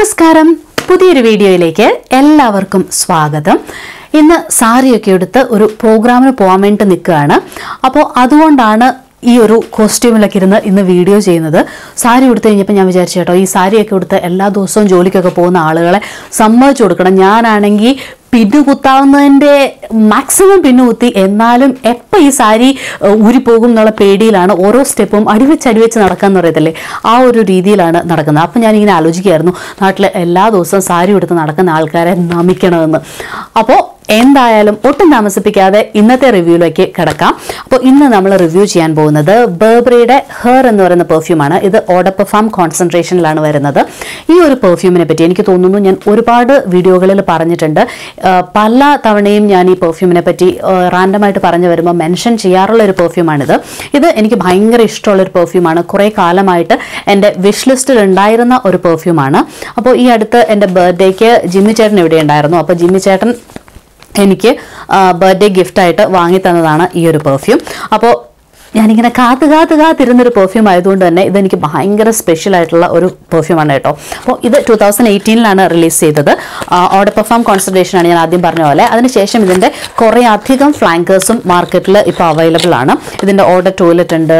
നമസ്കാരം പുതിയൊരു വീഡിയോയിലേക്ക് എല്ലാവർക്കും സ്വാഗതം ഇന്ന് സാരിയൊക്കെ എടുത്ത് ഒരു പ്രോഗ്രാമിന് പോകാൻ വേണ്ടി നിൽക്കുകയാണ് അപ്പോൾ അതുകൊണ്ടാണ് ഈ ഒരു കോസ്റ്റ്യൂമിലൊക്കെ ഇരുന്ന് ഇന്ന് വീഡിയോ ചെയ്യുന്നത് സാരി ഉടുത്ത് കഴിഞ്ഞപ്പോൾ ഞാൻ വിചാരിച്ചു കേട്ടോ ഈ സാരിയൊക്കെ ഉടുത്ത് എല്ലാ ദിവസവും ജോലിക്കൊക്കെ പോകുന്ന ആളുകളെ സമ്മതിച്ചു കൊടുക്കണം ഞാനാണെങ്കിൽ പിന്നു കുത്താവുന്നതിൻ്റെ മാക്സിമം പിന്നു കുത്തി എന്നാലും എപ്പോൾ ഈ സാരി ഏഹ്, ഊരിപ്പോകും എന്നുള്ള പേടിയിലാണ് ഓരോ സ്റ്റെപ്പും അടിവെച്ച് അടിവെച്ച് നടക്കാന്ന് പറയത്തില്ലേ ആ ഒരു രീതിയിലാണ് നടക്കുന്നത് അപ്പം ഞാനിങ്ങനെ ആലോചിക്കുകയായിരുന്നു നാട്ടിലെ എല്ലാ ദിവസവും സാരി ഉടുത്ത് നടക്കുന്ന ആൾക്കാരെ നമിക്കണമെന്ന് അപ്പോൾ എന്തായാലും ഒട്ടും താമസിപ്പിക്കാതെ ഇന്നത്തെ റിവ്യൂയിലേക്ക് കിടക്കാം അപ്പോൾ ഇന്ന് നമ്മൾ റിവ്യൂ ചെയ്യാൻ പോകുന്നത് ബേബറിയുടെ ഹെയർ എന്ന് പറയുന്ന പെർഫ്യൂമാണ് ഇത് ഓഡപ്പഫാം കോൺസെൻട്രേഷനിലാണ് വരുന്നത് ഈ ഒരു പെർഫ്യൂമിനെ പറ്റി എനിക്ക് തോന്നുന്നു ഞാൻ ഒരുപാട് വീഡിയോകളിൽ പറഞ്ഞിട്ടുണ്ട് ആ, പല തവണയും ഞാൻ ഈ പെർഫ്യൂമിനെ പറ്റി റാൻഡമായിട്ട് പറഞ്ഞു വരുമ്പോൾ മെൻഷൻ ചെയ്യാറുള്ള ഒരു പെർഫ്യൂമാണിത് ഇത് എനിക്ക് ഭയങ്കര ഇഷ്ടമുള്ള ഒരു പെർഫ്യൂമാണ് കുറേ കാലമായിട്ട് എൻ്റെ വിഷ് ലിസ്റ്റിൽ ഉണ്ടായിരുന്ന ഒരു പെർഫ്യൂമാണ് അപ്പോൾ ഈ അടുത്ത് എൻ്റെ ബർത്ത്ഡേക്ക് ജിമ്മി ചേട്ടൻ ഇവിടെ ഉണ്ടായിരുന്നു അപ്പോൾ ജിമ്മി ചേട്ടൻ എനിക്ക് ബർത്ത്ഡേ ഗിഫ്റ്റായിട്ട് വാങ്ങി തന്നതാണ് ഈ ഒരു പെർഫ്യൂം അപ്പോൾ ഞാനിങ്ങനെ കാത്ത് കാത്ത് കാത്തിരുന്നൊരു പെർഫ്യൂം ആയതുകൊണ്ട് തന്നെ ഇതെനിക്ക് ഭയങ്കര സ്പെഷ്യൽ ആയിട്ടുള്ള ഒരു പെർഫ്യൂമാണ് കേട്ടോ അപ്പോൾ ഇത് ടൂ തൗസൻഡ് എയ്റ്റീനിലാണ് റിലീസ് ചെയ്തത് ഓർഡർ പെർഫോം കോൺസെൻട്രേഷൻ ആണ് ഞാൻ ആദ്യം പറഞ്ഞ പോലെ അതിനുശേഷം ഇതിൻ്റെ കുറേ അധികം ഫ്ലാങ്കേഴ്സും മാർക്കറ്റിൽ ഇപ്പോൾ അവൈലബിൾ ആണ് ഇതിൻ്റെ ഓർഡർ ടോയ്ലറ്റ് ഉണ്ട്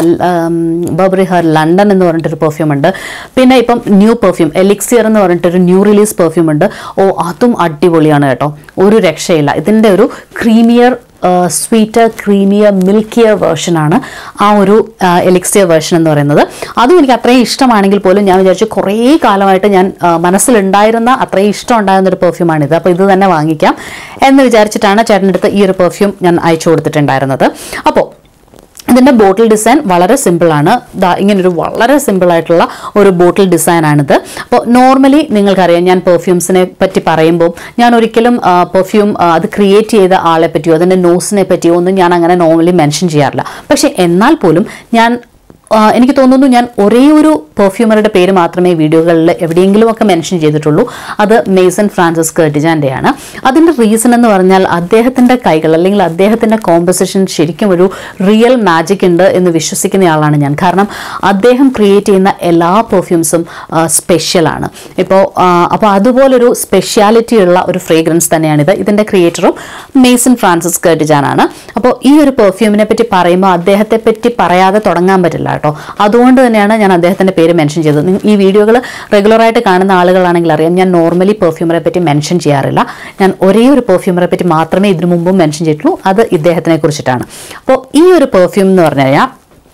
ബബറി ഹെയർ ലണ്ടൻ എന്ന് പറഞ്ഞിട്ടൊരു പെർഫ്യൂം ഉണ്ട് പിന്നെ ഇപ്പം ന്യൂ പെർഫ്യൂം എലിക്സിയർ എന്ന് പറഞ്ഞിട്ടൊരു ന്യൂ റിലീസ് പെർഫ്യൂം ഉണ്ട് ഓ അതും അടിപൊളിയാണ് കേട്ടോ ഒരു രക്ഷയില്ല ഇതിൻ്റെ ഒരു ക്രീമിയർ സ്വീറ്റർ ക്രീമിയർ മിൽക്കിയർ വേർഷനാണ് ആ ഒരു എലിക്സിയർ വേർഷൻ എന്ന് പറയുന്നത് അതും എനിക്ക് അത്രയും ഇഷ്ടമാണെങ്കിൽ പോലും ഞാൻ വിചാരിച്ചു കുറേ കാലമായിട്ട് ഞാൻ ആ, മനസ്സിലുണ്ടായിരുന്ന അത്രയും ഇഷ്ടം ഉണ്ടായിരുന്ന ഒരു പെർഫ്യൂമാണിത് അപ്പോൾ ഇത് തന്നെ വാങ്ങിക്കാം എന്ന് വിചാരിച്ചിട്ടാണ് ചേട്ടൻ്റെ അടുത്ത് ഈ ഒരു പെർഫ്യൂം ഞാൻ അയച്ചു കൊടുത്തിട്ടുണ്ടായിരുന്നത് അപ്പോൾ ഇതിൻ്റെ ബോട്ടിൽ ഡിസൈൻ വളരെ സിമ്പിളാണ് ദാ ഇങ്ങനൊരു വളരെ സിമ്പിൾ ആയിട്ടുള്ള ഒരു ബോട്ടിൽ ഡിസൈനാണിത് അപ്പോൾ നോർമലി നിങ്ങൾക്കറിയാം ഞാൻ പെർഫ്യൂംസിനെ പറ്റി പറയുമ്പോൾ ഞാൻ ഒരിക്കലും പെർഫ്യൂം അത് ക്രിയേറ്റ് ചെയ്ത ആളെ പറ്റിയോ അതിൻ്റെ നോസിനെ പറ്റിയോ ഒന്നും ഞാൻ അങ്ങനെ നോർമലി മെൻഷൻ ചെയ്യാറില്ല പക്ഷേ എന്നാൽ പോലും ഞാൻ ആ, എനിക്ക് തോന്നുന്നു ഞാൻ ഒരേ ഒരു പെർഫ്യൂമറുടെ പേര് മാത്രമേ വീഡിയോകളിൽ എവിടെയെങ്കിലുമൊക്കെ മെൻഷൻ ചെയ്തിട്ടുള്ളൂ അത് മേസൺ ഫ്രാൻസിസ് കെർട്ടിജാൻ്റെയാണ് അതിൻ്റെ റീസൺ എന്ന് പറഞ്ഞാൽ അദ്ദേഹത്തിൻ്റെ കൈകൾ അല്ലെങ്കിൽ അദ്ദേഹത്തിൻ്റെ കോമ്പസിഷൻ ശരിക്കും ഒരു റിയൽ മാജിക് ഉണ്ട് എന്ന് വിശ്വസിക്കുന്ന ആളാണ് ഞാൻ കാരണം അദ്ദേഹം ക്രിയേറ്റ് ചെയ്യുന്ന എല്ലാ പെർഫ്യൂംസും സ്പെഷ്യലാണ് ഇപ്പോൾ അപ്പോൾ അതുപോലൊരു സ്പെഷ്യാലിറ്റി ഉള്ള ഒരു ഫ്രേഗ്രൻസ് തന്നെയാണിത് ഇതിൻ്റെ ക്രിയേറ്ററും മേസൺ ഫ്രാൻസിസ് കെർട്ടിജാനാണ് അപ്പോൾ ഈ ഒരു പെർഫ്യൂമിനെ പറ്റി പറയുമ്പോൾ അദ്ദേഹത്തെ പറ്റി പറയാതെ തുടങ്ങാൻ പറ്റില്ല കേട്ടോ അതുകൊണ്ട് തന്നെയാണ് ഞാൻ അദ്ദേഹത്തിൻ്റെ പേര് മെൻഷൻ ചെയ്തത് നിങ്ങ- ഈ വീഡിയോകൾ റെഗുലറായിട്ട് കാണുന്ന ആളുകളാണെങ്കിൽ അറിയാം ഞാൻ നോർമലി പെർഫ്യൂമറെ പറ്റി മെൻഷൻ ചെയ്യാറില്ല ഞാൻ ഒരേ ഒരു പെർഫ്യൂമറെ പറ്റി മാത്രമേ ഇതിനു മുമ്പും മെൻഷൻ ചെയ്തിട്ടുള്ളൂ അത് ഇദ്ദേഹത്തിനെ കുറിച്ചിട്ടാണ് അപ്പോൾ ഈ ഒരു പെർഫ്യൂം എന്ന് പറഞ്ഞു കഴിഞ്ഞാൽ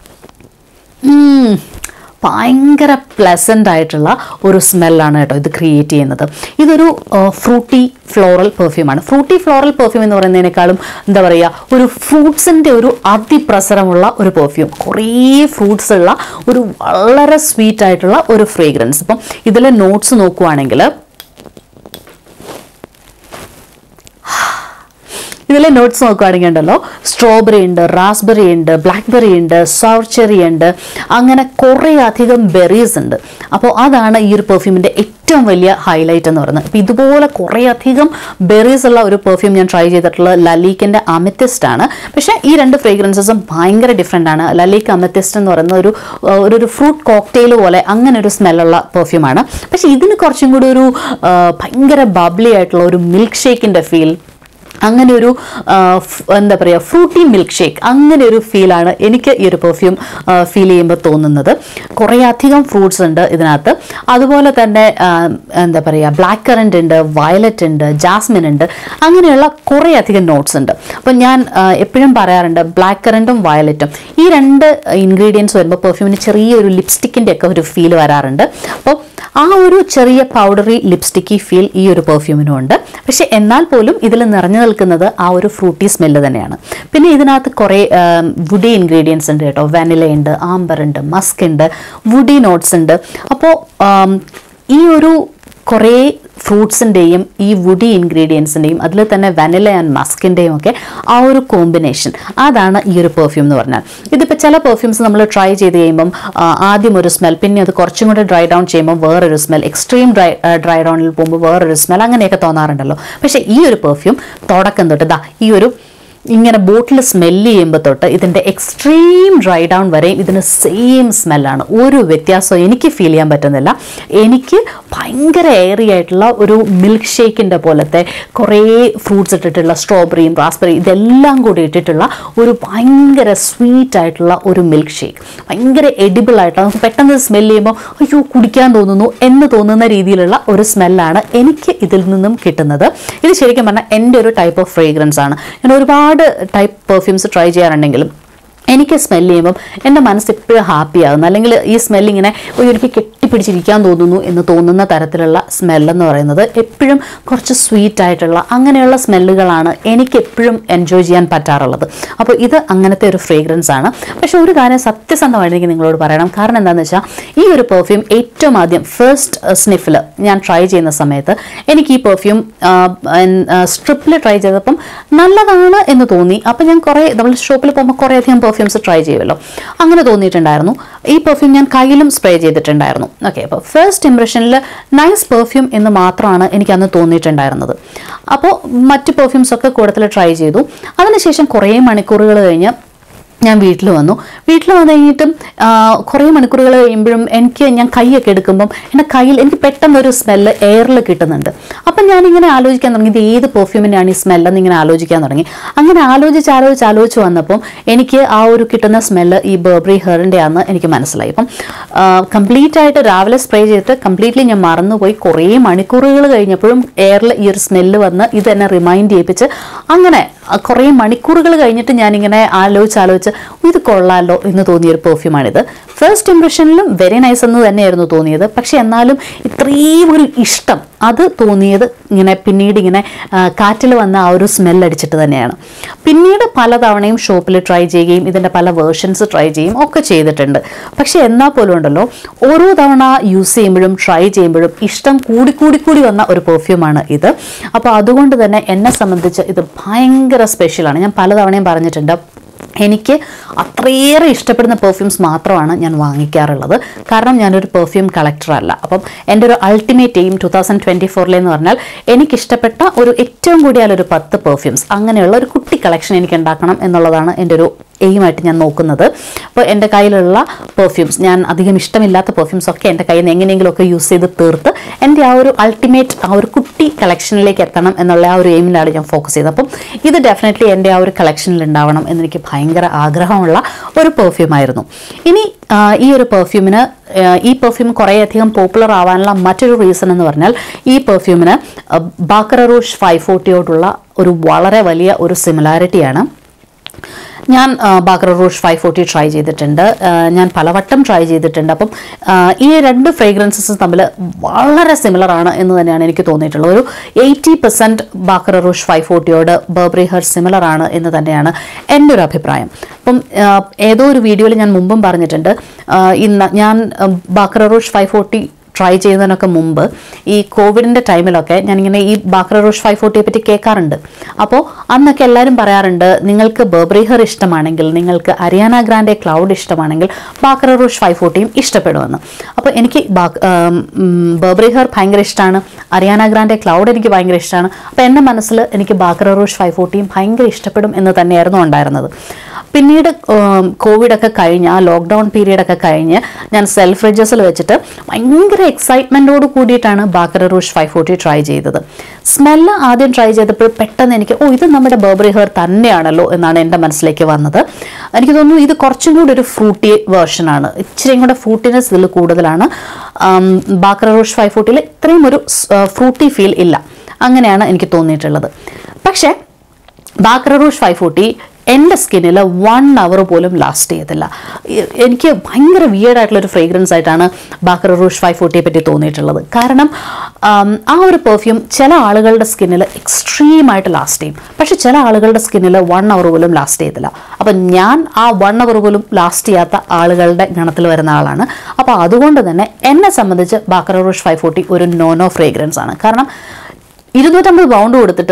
ഉം, ഭയങ്കര പ്ലസൻ്റ് ആയിട്ടുള്ള ഒരു സ്മെല്ലാണ് കേട്ടോ ഇത് ക്രിയേറ്റ് ചെയ്യുന്നത് ഇതൊരു ഫ്രൂട്ടി ഫ്ലോറൽ പെർഫ്യൂമാണ് ഫ്രൂട്ടി ഫ്ലോറൽ പെർഫ്യൂം എന്ന് പറയുന്നതിനേക്കാളും എന്താ പറയുക ഒരു ഫ്രൂട്ട്സിൻ്റെ ഒരു അതിപ്രസരമുള്ള ഒരു പെർഫ്യൂം കുറേ ഫ്രൂട്ട്സ് ഉള്ള ഒരു വളരെ സ്വീറ്റ് ആയിട്ടുള്ള ഒരു ഫ്രേഗ്രൻസ് ഇപ്പം ഇതിലെ നോട്ട്സ് നോക്കുവാണെങ്കിൽ ഇതിലെ നോട്ട്സ് നോക്കുകയാണെങ്കിൽ ഉണ്ടല്ലോ സ്ട്രോബെറി ഉണ്ട് റാസ്ബെറി ഉണ്ട് ബ്ലാക്ക്ബെറി ഉണ്ട് സവർ ചെറി ഉണ്ട് അങ്ങനെ കുറേ അധികം ബെറീസ് ഉണ്ട് അപ്പോൾ അതാണ് ഈ ഒരു പെർഫ്യൂമിൻ്റെ ഏറ്റവും വലിയ ഹൈലൈറ്റ് എന്ന് പറയുന്നത് അപ്പോൾ ഇതുപോലെ കുറേ അധികം ബെറീസ് ഉള്ള ഒരു പെർഫ്യൂം ഞാൻ ട്രൈ ചെയ്തിട്ടുള്ളത് ലലീക്കിൻ്റെ അമിത്തിസ്റ്റ് ആണ് പക്ഷേ ഈ രണ്ട് ഫ്രേഗ്രൻസസും ഭയങ്കര ഡിഫറെൻ്റ് ആണ് ലലീക്ക് അമിത്തിസ്റ്റ് എന്ന് പറയുന്ന ഒരു ആ, ഒരു ഒരു ഫ്രൂട്ട് കോക്ടെയിൽ പോലെ അങ്ങനെ ഒരു സ്മെല്ലുള്ള പെർഫ്യൂമാണ് പക്ഷേ ഇതിന് കുറച്ചും കൂടി ഒരു ആ, ഭയങ്കര ബബ്ലി ആയിട്ടുള്ള ഒരു മിൽക്ക് ഷേക്കിൻ്റെ ഫീൽ അങ്ങനെ ഒരു ആ, ഫ്- എന്താ പറയുക ഫ്രൂട്ടി മിൽക്ക് ഷേക്ക് അങ്ങനെ ഒരു ഫീലാണ് എനിക്ക് ഈ ഒരു പെർഫ്യൂം ഫീൽ ചെയ്യുമ്പോൾ തോന്നുന്നത് കുറേ അധികം ഫ്രൂട്ട്സ് ഉണ്ട് ഇതിനകത്ത് അതുപോലെ തന്നെ ആ, എന്താ പറയുക ബ്ലാക്ക് കറൻറ്റ് ഉണ്ട് വയലറ്റ് ഉണ്ട് ജാസ്മിൻ ഉണ്ട് അങ്ങനെയുള്ള കുറേ അധികം നോട്ട്സ് ഉണ്ട് അപ്പം ഞാൻ ആ, എപ്പോഴും പറയാറുണ്ട് ബ്ലാക്ക് കറൻറ്റും വയലറ്റും ഈ രണ്ട് ഇൻഗ്രീഡിയൻസ് വരുമ്പോൾ പെർഫ്യൂമിന് ചെറിയൊരു ലിപ്സ്റ്റിക്കിൻ്റെ ഒക്കെ ഒരു ഫീൽ വരാറുണ്ട് അപ്പോൾ ആ ഒരു ചെറിയ പൗഡറി ലിപ്സ്റ്റിക്കി ഫീൽ ഈ ഒരു പെർഫ്യൂമിനും ഉണ്ട് പക്ഷെ എന്നാൽ പോലും ഇതിൽ നിറഞ്ഞു നിൽക്കുന്നത് ആ ഒരു ഫ്രൂട്ടി സ്മെല്ല് തന്നെയാണ് പിന്നെ ഇതിനകത്ത് കുറേ വുഡി ഇൻഗ്രീഡിയൻസ് ഉണ്ട് കേട്ടോ വാനില ഉണ്ട് ആംബർ ഉണ്ട് മസ്ക് ഉണ്ട് വുഡി നോട്ട്സ് ഉണ്ട് അപ്പോൾ ഈ ഒരു കുറേ ഫ്രൂട്ട്സിൻ്റെയും ഈ വുഡി ഇൻഗ്രീഡിയൻസിൻ്റെയും അതിൽ തന്നെ വനില ആൻഡ് മസ്കിൻ്റെയും ഒക്കെ ആ ഒരു കോമ്പിനേഷൻ അതാണ് ഈ ഒരു പെർഫ്യൂം എന്ന് പറഞ്ഞാൽ ഇതിപ്പോൾ ചില പെർഫ്യൂംസ് നമ്മൾ ട്രൈ ചെയ്ത് കഴിയുമ്പം ആ, ആദ്യം ഒരു സ്മെൽ പിന്നെ അത് കുറച്ചും കൂടെ ഡ്രൈ ഡൗൺ ചെയ്യുമ്പോൾ വേറൊരു സ്മെൽ എക്സ്ട്രീം ഡ്രൈ ഡ്രൈ ഡൗണിൽ പോകുമ്പോൾ വേറൊരു സ്മെൽ അങ്ങനെയൊക്കെ തോന്നാറുണ്ടല്ലോ പക്ഷേ ഈ ഒരു പെർഫ്യൂം തുടക്കം തൊട്ട് ദാ ഈ ഒരു ഇങ്ങനെ ബോട്ടിൽ സ്മെല്ല് ചെയ്യുമ്പോൾ തൊട്ട് ഇതിൻ്റെ എക്സ്ട്രീം ഡ്രൈ ഡൗൺ വരെ ഇതിന് സെയിം സ്മെല്ലാണ് ഒരു വ്യത്യാസവും എനിക്ക് ഫീൽ ചെയ്യാൻ പറ്റുന്നില്ല എനിക്ക് ഭയങ്കര എയറി ആയിട്ടുള്ള ഒരു മിൽക്ക് ഷേക്കിൻ്റെ പോലത്തെ കുറേ ഫ്രൂട്ട്സ് ഇട്ടിട്ടുള്ള സ്ട്രോബെറിയും റാസ്ബെറി ഇതെല്ലാം കൂടി ഇട്ടിട്ടുള്ള ഒരു ഭയങ്കര സ്വീറ്റ് ആയിട്ടുള്ള ഒരു മിൽക്ക് ഷേക്ക് ഭയങ്കര എഡിബിൾ ആയിട്ടുള്ള നമുക്ക് പെട്ടെന്ന് സ്മെല്ല് ചെയ്യുമ്പോൾ അയ്യോ കുടിക്കാൻ തോന്നുന്നു എന്ന് തോന്നുന്ന രീതിയിലുള്ള ഒരു സ്മെല്ലാണ് എനിക്ക് ഇതിൽ നിന്നും കിട്ടുന്നത് ഇത് ശരിക്കും പറഞ്ഞാൽ എൻ്റെ ഒരു ടൈപ്പ് ഓഫ് ഫ്രേഗ്രൻസ് ആണ് ഞാൻ ഒരുപാട് ടൈപ്പ് പെർഫ്യൂംസ് ട്രൈ ചെയ്യാറുണ്ടെങ്കിലും എനിക്ക് സ്മെല്ല് ചെയ്യുമ്പം എൻ്റെ മനസ്സ് എപ്പോഴും ഹാപ്പി ആകുന്നു അല്ലെങ്കിൽ ഈ സ്മെല്ല് ഇങ്ങനെ "ഓ, എനിക്ക് കെട്ടിപ്പിടിച്ചിരിക്കാൻ തോന്നുന്നു എന്ന് തോന്നുന്ന തരത്തിലുള്ള സ്മെല്ലെന്ന് പറയുന്നത് എപ്പോഴും കുറച്ച് സ്വീറ്റ് ആയിട്ടുള്ള അങ്ങനെയുള്ള സ്മെല്ലുകളാണ് എനിക്ക് എപ്പോഴും എൻജോയ് ചെയ്യാൻ പറ്റാറുള്ളത് അപ്പോൾ ഇത് അങ്ങനത്തെ ഒരു ഫ്രേഗ്രൻസ് ആണ് പക്ഷേ ഒരു കാര്യം സത്യസന്ധമായിട്ട് എനിക്ക് നിങ്ങളോട് പറയണം കാരണം എന്താണെന്ന് വെച്ചാൽ ഈ ഒരു പെർഫ്യൂം ഏറ്റവും ആദ്യം ഫസ്റ്റ് സ്നിഫിൽ ഞാൻ ട്രൈ ചെയ്യുന്ന സമയത്ത് എനിക്ക് ഈ പെർഫ്യൂം സ്ട്രിപ്പിൽ ട്രൈ ചെയ്തപ്പം നല്ലതാണ് എന്ന് തോന്നി അപ്പം ഞാൻ കുറേ നമ്മൾ ഷോപ്പിൽ പോകുമ്പോൾ കുറേ അധികം പെർഫ്യൂംസ് ട്രൈ ചെയ്യുമല്ലോ അങ്ങനെ തോന്നിയിട്ടുണ്ടായിരുന്നു ഈ പെർഫ്യൂം ഞാൻ കയ്യിലും സ്പ്രേ ചെയ്തിട്ടുണ്ടായിരുന്നു ഓക്കെ അപ്പോൾ ഫസ്റ്റ് ഇംപ്രഷനിൽ നൈസ് പെർഫ്യൂം എന്ന് മാത്രമാണ് എനിക്ക് അന്ന് തോന്നിയിട്ടുണ്ടായിരുന്നത് അപ്പോൾ മറ്റ് പെർഫ്യൂംസ് ഒക്കെ കൂടുതൽ ട്രൈ ചെയ്തു അതിനുശേഷം കുറേ മണിക്കൂറുകൾ കഴിഞ്ഞ് ഞാൻ വീട്ടിൽ വന്നു വീട്ടിൽ വന്നു കഴിഞ്ഞിട്ടും ആ, കുറേ മണിക്കൂറുകൾ കഴിയുമ്പോഴും എനിക്ക് ഞാൻ കൈയൊക്കെ എടുക്കുമ്പം എൻ്റെ കയ്യിൽ എനിക്ക് പെട്ടെന്ന് ഒരു സ്മെല്ല് എയറിൽ കിട്ടുന്നുണ്ട് അപ്പം ഞാനിങ്ങനെ ആലോചിക്കാൻ തുടങ്ങി ഇത് ഏത് പെർഫ്യൂമിനാണ് ഈ സ്മെല്ലെന്ന് ഇങ്ങനെ ആലോചിക്കാൻ തുടങ്ങി അങ്ങനെ ആലോചിച്ച് ആലോചിച്ച് ആലോചിച്ച് വന്നപ്പം എനിക്ക് ആ ഒരു കിട്ടുന്ന സ്മെല്ല് ഈ ബേബറി ഹെറിൻ്റെ ആണെന്ന് എനിക്ക് മനസ്സിലായി അപ്പം കംപ്ലീറ്റ് ആയിട്ട് രാവിലെ സ്പ്രേ ചെയ്തിട്ട് കംപ്ലീറ്റ്ലി ഞാൻ മറന്നുപോയി കുറേ മണിക്കൂറുകൾ കഴിഞ്ഞപ്പോഴും എയറിൽ ഈ ഒരു സ്മെല്ല് വന്ന് ഇത് എന്നെ റിമൈൻഡ് ചെയ്യിപ്പിച്ച് അങ്ങനെ ആ, കുറേ മണിക്കൂറുകൾ കഴിഞ്ഞിട്ട് ഞാനിങ്ങനെ ആലോചിച്ച് ആലോചിച്ച് ഇത് കൊള്ളാലോ എന്ന് തോന്നിയൊരു പെർഫ്യൂമാണിത് ഫസ്റ്റ് ഇംപ്രഷനിലും വെരി നൈസ് എന്ന് തന്നെയായിരുന്നു തോന്നിയത് പക്ഷെ എന്നാലും ഇത്രയും ഒരു ഇഷ്ടം അത് തോന്നിയത് ഇങ്ങനെ പിന്നീട് ഇങ്ങനെ കാറ്റിൽ വന്ന ആ ഒരു സ്മെൽ അടിച്ചിട്ട് തന്നെയാണ് പിന്നീട് പലതവണയും ഷോപ്പിൽ ട്രൈ ചെയ്യുകയും ഇതിൻ്റെ പല വേർഷൻസ് ട്രൈ ചെയ്യുകയും ഒക്കെ ചെയ്തിട്ടുണ്ട് പക്ഷെ എന്നാൽ പോലും ഉണ്ടല്ലോ ഓരോ തവണ യൂസ് ചെയ്യുമ്പോഴും ട്രൈ ചെയ്യുമ്പോഴും ഇഷ്ടം കൂടി കൂടി കൂടി വന്ന ഒരു പെർഫ്യൂമാണ് ഇത് അപ്പോൾ അതുകൊണ്ട് തന്നെ എന്നെ സംബന്ധിച്ച് ഇത് ഭയങ്കര സ്പെഷ്യലാണ് ഞാൻ പലതവണയും പറഞ്ഞിട്ടുണ്ട് എനിക്ക് അത്രയേറെ ഇഷ്ടപ്പെടുന്ന പെർഫ്യൂംസ് മാത്രമാണ് ഞാൻ വാങ്ങിക്കാറുള്ളത് കാരണം ഞാനൊരു പെർഫ്യൂം കളക്ടറല്ല അപ്പം എൻ്റെ ഒരു ultimate aim two thousand twenty ഫോറിലെന്ന് പറഞ്ഞാൽ എനിക്കിഷ്ടപ്പെട്ട ഒരു ഏറ്റവും കൂടിയാൽ ഒരു പത്ത് പെർഫ്യൂംസ് അങ്ങനെയുള്ള ഒരു കുട്ടി കളക്ഷൻ എനിക്ക് ഉണ്ടാക്കണം എന്നുള്ളതാണ് എൻ്റെ ഒരു എയിമായിട്ട് ഞാൻ നോക്കുന്നത് അപ്പോൾ എൻ്റെ കയ്യിലുള്ള പെർഫ്യൂംസ് ഞാൻ അധികം ഇഷ്ടമില്ലാത്ത പെർഫ്യൂംസ് ഒക്കെ എൻ്റെ കയ്യിൽ നിന്ന് എങ്ങനെയെങ്കിലുമൊക്കെ യൂസ് ചെയ്ത് തീർത്ത് എൻ്റെ ആ ഒരു അൾട്ടിമേറ്റ് ആ ഒരു കുട്ടി കളക്ഷനിലേക്ക് എത്തണം എന്നുള്ള ആ ഒരു എയിമിലാണ് ഞാൻ ഫോക്കസ് ചെയ്തത് അപ്പം ഇത് ഡെഫിനറ്റ്ലി എൻ്റെ ആ ഒരു കളക്ഷനിൽ ഉണ്ടാവണം എന്നെനിക്ക് ഭയങ്കര ആഗ്രഹമുള്ള ഒരു പെർഫ്യൂമായിരുന്നു ഇനി ആ, ഈ ഒരു പെർഫ്യൂമിന് ഈ പെർഫ്യൂം കുറേയധികം പോപ്പുലർ ആവാനുള്ള മറ്റൊരു റീസൺ എന്ന് പറഞ്ഞാൽ ഈ പെർഫ്യൂമിന് ബാക്കറ റൂഷ് ഫൈവ് ഫോർട്ടിയോടുള്ള ഒരു വളരെ വലിയ ഒരു സിമിലാരിറ്റിയാണ് ഞാൻ Baccarat Rouge five forty try ചെയ്തിട്ടുണ്ട് ആ, ഞാൻ പലവട്ടം ട്രൈ ചെയ്തിട്ടുണ്ട് അപ്പം ആ, ഈ രണ്ട് ഫ്രേഗ്രൻസസ് തമ്മിൽ വളരെ സിമിലർ ആണ് എന്ന് തന്നെയാണ് എനിക്ക് തോന്നിയിട്ടുള്ളത് ഒരു eighty percent Baccarat Rouge five ഫോർട്ടിയോട് ബർബറി ഹെർ സിമിലർ ആണ് എന്ന് തന്നെയാണ് എൻ്റെ ഒരു അഭിപ്രായം അപ്പം ആ, ഏതോ ഒരു വീഡിയോയിൽ ഞാൻ മുമ്പും പറഞ്ഞിട്ടുണ്ട് ആ, ഇന്ന് ഞാൻ Baccarat Rouge five forty try ചെയ്യുന്നതിനൊക്കെ മുമ്പ് ഈ കോവിഡിൻ്റെ ടൈമിലൊക്കെ ഞാനിങ്ങനെ ഈ ബാക്ര റോഷ് ഫൈവ് ഫോർട്ടിയെ പറ്റി കേൾക്കാറുണ്ട് അപ്പോൾ അന്നൊക്കെ എല്ലാവരും പറയാറുണ്ട് നിങ്ങൾക്ക് ബർബറി ഹെർ ഇഷ്ടമാണെങ്കിൽ നിങ്ങൾക്ക് അരിയാന ഗ്രാൻഡെ ക്ലൗഡ് ഇഷ്ടമാണെങ്കിൽ ബാക്ര റോഷ് ഫൈവ് ഫോർട്ടിയും ഇഷ്ടപ്പെടുമെന്ന് അപ്പോൾ എനിക്ക് ബർബറി ഹെർ ഭയങ്കര ഇഷ്ടമാണ് അരിയാന ഗ്രാൻഡെ ക്ലൗഡ് എനിക്ക് ഭയങ്കര ഇഷ്ടമാണ് അപ്പോൾ എൻ്റെ മനസ്സിൽ എനിക്ക് ബാക്ര റോഷ് ഫൈവ് ഫോർട്ടിയും ഭയങ്കര ഇഷ്ടപ്പെടും എന്ന് തന്നെയായിരുന്നു ഉണ്ടായിരുന്നത് പിന്നീട് ഉം, കോവിഡൊക്കെ കഴിഞ്ഞ് ആ ലോക്ക്ഡൗൺ പീരീഡൊക്കെ കഴിഞ്ഞ് ഞാൻ സെൽഫ് റിജസിൽ വെച്ചിട്ട് ഭയങ്കര എക്സൈറ്റ്മെൻറ്റോട് കൂടിയിട്ടാണ് Baccarat Rouge five forty try ചെയ്തത് സ്മെല്ല് ആദ്യം ട്രൈ ചെയ്തപ്പോൾ പെട്ടെന്ന് എനിക്ക് ഓ ഇത് നമ്മുടെ ബർബറി ഹെയർ തന്നെയാണല്ലോ എന്നാണ് എൻ്റെ മനസ്സിലേക്ക് വന്നത് എനിക്ക് തോന്നുന്നു ഇത് കുറച്ചും കൂടി ഒരു ഫ്രൂട്ടി വേർഷനാണ് ഇച്ചിരിയും കൂടെ ഫ്രൂട്ടിനെസ് ഇതിൽ കൂടുതലാണ് ബാക്കറ റൂഷ് ഫൈവ് ഫോർട്ടിയിൽ ഇത്രയും ഒരു ഫ്രൂട്ടി ഫീൽ ഇല്ല അങ്ങനെയാണ് എനിക്ക് തോന്നിയിട്ടുള്ളത് പക്ഷേ ബാക്ര റൂഷ് ഫൈവ് ഫോർട്ടി എൻ്റെ സ്കിന്നിൽ വൺ അവർ പോലും ലാസ്റ്റ് ചെയ്തില്ല എ- എനിക്ക് ഭയങ്കര വിയേർഡായിട്ടുള്ള ഒരു ഫ്രേഗ്രൻസ് ആയിട്ടാണ് ബാക്ര റൂഷ് ഫൈവ് ഫോർട്ടിയെ പറ്റി തോന്നിയിട്ടുള്ളത് കാരണം ആം, ആ ഒരു പെർഫ്യൂം ചില ആളുകളുടെ സ്കിന്നിൽ എക്സ്ട്രീമായിട്ട് ലാസ്റ്റ് ചെയ്യും പക്ഷെ ചില ആളുകളുടെ സ്കിന്നിൽ വൺ അവർ പോലും ലാസ്റ്റ് ചെയ്തില്ല അപ്പം ഞാൻ ആ വൺ അവർ പോലും ലാസ്റ്റ് ചെയ്യാത്ത ആളുകളുടെ ഗണത്തിൽ വരുന്ന ആളാണ് അപ്പോൾ അതുകൊണ്ട് തന്നെ എന്നെ സംബന്ധിച്ച് ബാക്ര റൂഷ് ഫൈവ് ഫോർട്ടി ഒരു നോനോ ഫ്രേഗ്രൻസ് ആണ് കാരണം ഇരുന്നൂറ്റമ്പത് പൗണ്ട് കൊടുത്തിട്ട്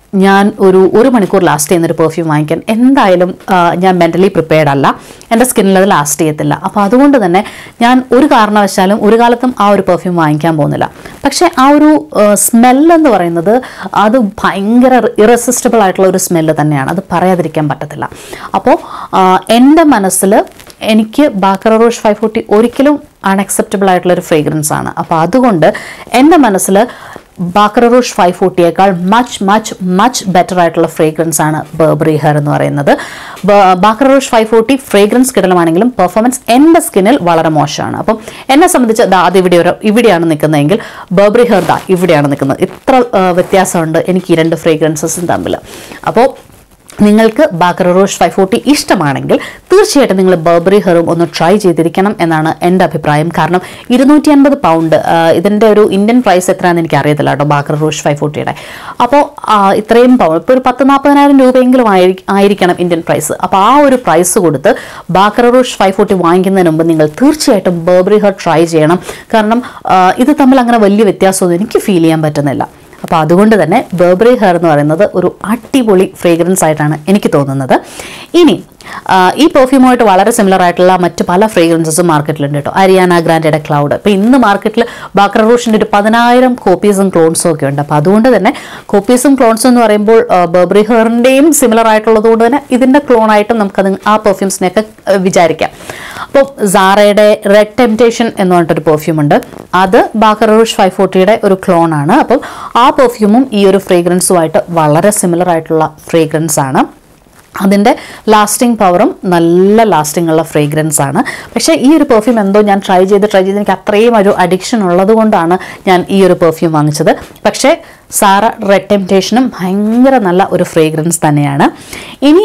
ഞാൻ ഒരു ഒരു മണിക്കൂർ ലാസ്റ്റ് ചെയ്യുന്ന ഒരു പെർഫ്യൂം വാങ്ങിക്കാൻ എന്തായാലും ആ, ഞാൻ മെൻ്റലി പ്രിപ്പയർഡ് അല്ല എൻ്റെ സ്കിന്നിൽ അത് ലാസ്റ്റ് ചെയ്യത്തില്ല അപ്പോൾ അതുകൊണ്ട് തന്നെ ഞാൻ ഒരു കാരണവശാലും ഒരു കാലത്തും ആ ഒരു പെർഫ്യൂം വാങ്ങിക്കാൻ പോകുന്നില്ല പക്ഷേ ആ ഒരു സ്മെല്ലെന്ന് പറയുന്നത് അത് ഭയങ്കര ഇറസിസ്റ്റബിൾ ആയിട്ടുള്ള ഒരു സ്മെല്ല് തന്നെയാണ് അത് പറയാതിരിക്കാൻ പറ്റത്തില്ല അപ്പോൾ എൻ്റെ മനസ്സിൽ എനിക്ക് ബാക്കറ റോഷ് ഫൈവ് ഫോർട്ടി ഒരിക്കലും അൺഅക്സെപ്റ്റബിൾ ആയിട്ടുള്ള ഒരു ഫ്രേഗ്രൻസ് ആണ് അപ്പോൾ അതുകൊണ്ട് എൻ്റെ മനസ്സിൽ ബാക്കറ റോഷ് ഫൈവ് ഫോർട്ടിയേക്കാൾ മച്ച് മച്ച് മച്ച് ബെറ്റർ ആയിട്ടുള്ള ഫ്രേഗ്രൻസ് ആണ് ബർബറി ഹെയർ എന്ന് പറയുന്നത് Baccarat Rouge five forty fragrance കിടലമാണെങ്കിലും പെർഫോമൻസ് എൻ്റെ സ്കിന്നിൽ വളരെ മോശമാണ് അപ്പം എന്നെ സംബന്ധിച്ച് ദാ അത് ഇവിടെ ഒരു ഇവിടെയാണ് നിൽക്കുന്നതെങ്കിൽ ബർബറി ഹെയർ ദാ ഇവിടെയാണ് നിൽക്കുന്നത് ഇത്ര ആ, വ്യത്യാസമുണ്ട് എനിക്ക് ഈ രണ്ട് ഫ്രേഗ്രൻസസും തമ്മിൽ അപ്പോൾ നിങ്ങൾക്ക് ബാക്കറ റോഷ് ഫൈവ് ഫോർട്ടി ഇഷ്ടമാണെങ്കിൽ തീർച്ചയായിട്ടും നിങ്ങൾ ബർബറി ഹെറും ഒന്ന് ട്രൈ ചെയ്തിരിക്കണം എന്നാണ് എൻ്റെ അഭിപ്രായം കാരണം ഇരുന്നൂറ്റി അൻപത് പൗണ്ട് ഇതിൻ്റെ ഒരു ഇന്ത്യൻ പ്രൈസ് എത്രയാണെന്ന് എനിക്ക് അറിയത്തില്ല കേട്ടോ ബാക്കറ റോഷ് ഫൈവ് ഫോർട്ടിയുടെ അപ്പോൾ ഇത്രയും പൗണ്ട് ഇപ്പോൾ ഒരു പത്ത് നാൽപ്പതിനായിരം രൂപയെങ്കിലും ആയിരി- ആയിരിക്കണം ഇന്ത്യൻ പ്രൈസ് അപ്പോൾ ആ ഒരു പ്രൈസ് കൊടുത്ത് ബാക്കറ റോഷ് ഫൈവ് ഫോർട്ടി വാങ്ങിക്കുന്നതിന് മുമ്പ് നിങ്ങൾ തീർച്ചയായിട്ടും ബർബറി ഹെർ ട്രൈ ചെയ്യണം കാരണം ആ, ഇത് തമ്മിൽ അങ്ങനെ വലിയ വ്യത്യാസമൊന്നും എനിക്ക് ഫീൽ ചെയ്യാൻ പറ്റുന്നില്ല അപ്പോൾ അതുകൊണ്ട് തന്നെ ബർബറി ഹെയർ എന്ന് പറയുന്നത് ഒരു അടിപൊളി ഫ്രേഗ്രൻസ് ആയിട്ടാണ് എനിക്ക് തോന്നുന്നത് ഇനി ആ, ഈ പെർഫ്യൂമായിട്ട് വളരെ സിമിലർ ആയിട്ടുള്ള മറ്റ് പല ഫ്രേഗ്രൻസസും മാർക്കറ്റിലുണ്ട് കേട്ടോ അരിയാന ഗ്രാൻഡയുടെ ക്ലൗഡ് ഇപ്പോൾ ഇന്ന് മാർക്കറ്റിൽ ബാക്കർ റൂഷിൻ്റെ ഒരു പതിനായിരം കോപ്പീസും ക്ലോൺസും ഒക്കെ ഉണ്ട് അപ്പോൾ അതുകൊണ്ട് തന്നെ കോപ്പീസും ക്ലോൺസും എന്ന് പറയുമ്പോൾ ബർബറി ഹെയറിൻ്റെയും സിമിലർ ആയിട്ടുള്ളത് കൊണ്ട് തന്നെ ഇതിൻ്റെ ക്ലോണായിട്ടും നമുക്കത് ആ പെർഫ്യൂംസിനെയൊക്കെ ആ, വിചാരിക്കാം അപ്പോൾ സാറയുടെ റെഡ് ടെംപ്റ്റേഷൻ എന്ന് പറഞ്ഞിട്ടൊരു പെർഫ്യൂം ഉണ്ട് അത് ബാക്കർ റൂഷ് ഫൈവ് ഫോർട്ടിയുടെ ഒരു ക്ലോൺ ആണ് അപ്പം ആ പെർഫ്യൂമും ഈ ഒരു ഫ്രേഗ്രൻസുമായിട്ട് വളരെ സിമിലർ ആയിട്ടുള്ള ഫ്രേഗ്രൻസ് ആണ് അതിൻ്റെ ലാസ്റ്റിംഗ് പവറും നല്ല ലാസ്റ്റിംഗ് ഉള്ള ഫ്രേഗ്രൻസ് ആണ് പക്ഷേ ഈ ഒരു പെർഫ്യൂം എന്തോ ഞാൻ ട്രൈ ചെയ്ത് ട്രൈ ചെയ്ത് എനിക്ക് അത്രയും ഒരു അഡിക്ഷൻ ഉള്ളത് കൊണ്ടാണ് ഞാൻ ഈ ഒരു പെർഫ്യൂം വാങ്ങിച്ചത് പക്ഷേ സാറ റെഡ് ടെംപ്റ്റേഷനും ഭയങ്കര നല്ല ഒരു ഫ്രേഗ്രൻസ് തന്നെയാണ് ഇനി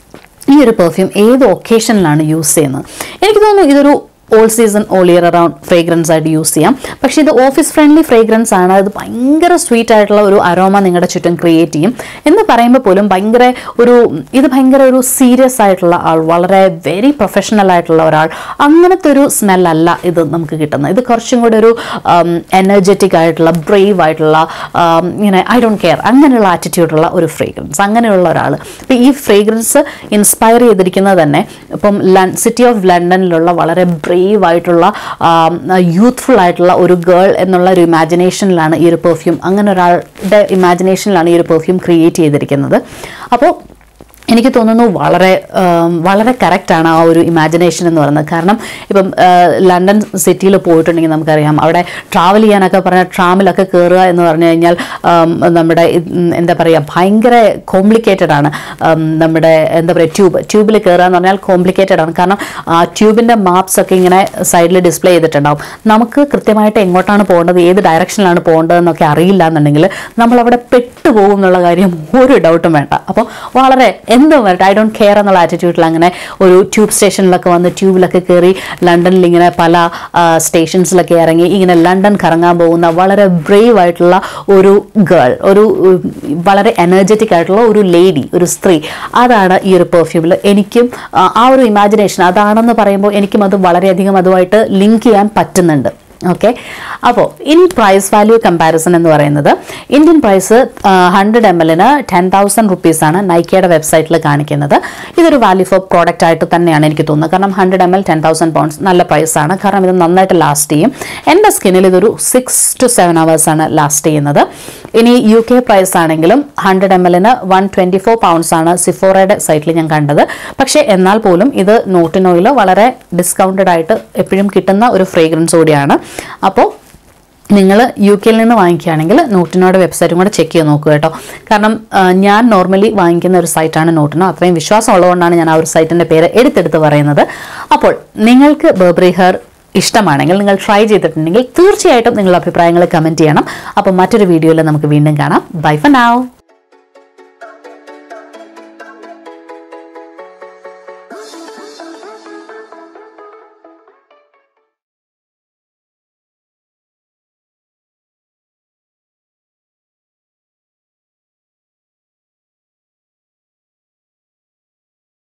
ഈ ഒരു പെർഫ്യൂം ഏത് ഒക്കേഷനിലാണ് യൂസ് ചെയ്യുന്നത് എനിക്ക് തോന്നുന്നു ഇതൊരു all season all year around fragrance ആയിട്ട് യൂസ് ചെയ്യാം പക്ഷേ ഇത് ഓഫീസ് ഫ്രണ്ട്ലി ഫ്രേഗ്രൻസ് ആണ് ഇത് ഭയങ്കര സ്വീറ്റ് ആയിട്ടുള്ള ഒരു അരോമ നിങ്ങളുടെ ചുറ്റും ക്രിയേറ്റ് ചെയ്യും എന്ന് പറയുമ്പോൾ പോലും ഭയങ്കര ഒരു ഇത് ഭയങ്കര ഒരു സീരിയസ് ആയിട്ടുള്ള ആൾ വളരെ വെരി പ്രൊഫഷണൽ ആയിട്ടുള്ള ഒരാൾ അങ്ങനത്തെ ഒരു സ്മെല്ലല്ല ഇത് നമുക്ക് കിട്ടുന്നത് ഇത് കുറച്ചും കൂടെ ഒരു എനർജറ്റിക് ആയിട്ടുള്ള ബ്രേവ് ആയിട്ടുള്ള um, ഇങ്ങനെ ഐ ഡോണ്ട് കെയർ അങ്ങനെയുള്ള ആറ്റിറ്റ്യൂഡുള്ള ഒരു ഫ്രേഗ്രൻസ് അങ്ങനെയുള്ള ഒരാൾ ഇപ്പം ഈ ഫ്രേഗ്രൻസ് ഇൻസ്പയർ ചെയ്തിരിക്കുന്നത് തന്നെ ഇപ്പം സിറ്റി ഓഫ് ലണ്ടനിലുള്ള വളരെ ബ്രേവ് ആയിട്ടുള്ള യൂത്ത്ഫുൾ ആയിട്ടുള്ള ഒരു ഗേൾ എന്നുള്ള ഒരു ഇമാജിനേഷനിലാണ് ഈ ഒരു പെർഫ്യൂം അങ്ങനെ ഒരാളുടെ ഇമാജിനേഷനിലാണ് ഈ ഒരു പെർഫ്യൂം ക്രിയേറ്റ് ചെയ്തിരിക്കുന്നത് അപ്പോൾ എനിക്ക് തോന്നുന്നു വളരെ ആം, വളരെ കറക്റ്റാണ് ആ ഒരു ഇമാജിനേഷൻ എന്ന് പറയുന്നത് കാരണം ഇപ്പം ആ, ലണ്ടൻ സിറ്റിയിൽ പോയിട്ടുണ്ടെങ്കിൽ നമുക്കറിയാം അവിടെ ട്രാവൽ ചെയ്യാനൊക്കെ പറഞ്ഞാൽ ട്രാമിലൊക്കെ കയറുക എന്ന് പറഞ്ഞു കഴിഞ്ഞാൽ ആം, നമ്മുടെ ഇത്, ഉം, എന്താ പറയുക ഭയങ്കര കോംപ്ലിക്കേറ്റഡ് ആണ് ആം, നമ്മുടെ എന്താ പറയുക ട്യൂബ് ട്യൂബിൽ കയറുക എന്ന് പറഞ്ഞാൽ കോംപ്ലിക്കേറ്റഡ് ആണ് കാരണം ആ ട്യൂബിൻ്റെ മാപ്സ് ഒക്കെ ഇങ്ങനെ സൈഡിൽ ഡിസ്പ്ലേ ചെയ്തിട്ടുണ്ടാവും നമുക്ക് കൃത്യമായിട്ട് എങ്ങോട്ടാണ് പോകേണ്ടത് ഏത് ഡയറക്ഷനിലാണ് പോകേണ്ടതെന്നൊക്കെ അറിയില്ല എന്നുണ്ടെങ്കിൽ നമ്മളവിടെ പെട്ടുപോകും എന്നുള്ള കാര്യം ഒരു ഡൗട്ടും വേണ്ട അപ്പോൾ വളരെ എന്തും വരട്ടെ ഐ ഡോണ്ട് കെയർ എന്നുള്ള ആറ്റിറ്റ്യൂഡിൽ അങ്ങനെ ഒരു ട്യൂബ് സ്റ്റേഷനിലൊക്കെ വന്ന് ട്യൂബിലൊക്കെ കയറി ലണ്ടനിൽ ഇങ്ങനെ പല സ്റ്റേഷൻസിലൊക്കെ ഇറങ്ങി ഇങ്ങനെ ലണ്ടൻ കറങ്ങാൻ പോകുന്ന വളരെ ബ്രേവ് ആയിട്ടുള്ള ഒരു ഗേൾ ഒരു ഉം, വളരെ എനർജറ്റിക് ആയിട്ടുള്ള ഒരു ലേഡി ഒരു സ്ത്രീ അതാണ് ഈ ഒരു പെർഫ്യൂമിൽ എനിക്കും ആ, ആ ഒരു ഇമാജിനേഷൻ അതാണെന്ന് പറയുമ്പോൾ എനിക്കും അത് വളരെയധികം അതുമായിട്ട് ലിങ്ക് ചെയ്യാൻ പറ്റുന്നുണ്ട് ഓക്കെ അപ്പോൾ ഇനി പ്രൈസ് വാല്യൂ കമ്പാരിസൺ എന്ന് പറയുന്നത് ഇന്ത്യൻ പ്രൈസ് ഹൺഡ്രഡ് എം എല്ലിന് ടെൻ തൗസൻഡ് റുപ്പീസാണ് നൈക്കയുടെ വെബ്സൈറ്റിൽ കാണിക്കുന്നത് ഇതൊരു വാല്യൂ ഫോർ പ്രോഡക്റ്റ് ആയിട്ട് തന്നെയാണ് എനിക്ക് തോന്നുന്നത് കാരണം hundred M L ten thousand pounds നല്ല പ്രൈസാണ് കാരണം ഇത് നന്നായിട്ട് ലാസ്റ്റ് ചെയ്യും എൻ്റെ സ്കിന്നിൽ ഇതൊരു സിക്സ് ടു സെവൻ ആണ് ലാസ്റ്റ് ചെയ്യുന്നത് ഇനി യു കെ പ്രൈസ് ആണെങ്കിലും ഹൺഡ്രഡ് എം എല്ലിന് വൺ ട്വൻറ്റി ഫോർ പൗണ്ട്സ് ആണ് സിഫോറയുടെ സൈറ്റിൽ ഞാൻ കണ്ടത് പക്ഷേ എന്നാൽ പോലും ഇത് നോട്ടിനോയിൽ വളരെ ഡിസ്കൗണ്ടഡ് ആയിട്ട് എപ്പോഴും കിട്ടുന്ന ഒരു ഫ്രേഗ്രൻസ് കൂടിയാണ് അപ്പോൾ നിങ്ങൾ യു കെയിൽ നിന്ന് വാങ്ങിക്കുകയാണെങ്കിൽ നോട്ടിനോയുടെ വെബ്സൈറ്റും കൂടെ ചെക്ക് ചെയ്ത് നോക്കുക കേട്ടോ കാരണം ആ, ഞാൻ നോർമലി വാങ്ങിക്കുന്ന ഒരു സൈറ്റാണ് നോട്ടിനോ അത്രയും വിശ്വാസം ഉള്ളതുകൊണ്ടാണ് ഞാൻ ആ ഒരു സൈറ്റിൻ്റെ പേര് എടുത്തെടുത്ത് പറയുന്നത് അപ്പോൾ നിങ്ങൾക്ക് ബർബറി ഹെയർ ഇഷ്ടമാണെങ്കിൽ നിങ്ങൾ ട്രൈ ചെയ്തിട്ടുണ്ടെങ്കിൽ തീർച്ചയായിട്ടും നിങ്ങളുടെ അഭിപ്രായങ്ങൾ കമൻറ്റ് ചെയ്യണം അപ്പോൾ മറ്റൊരു വീഡിയോയിൽ നമുക്ക് വീണ്ടും കാണാം ബൈ ഫർ നാവ്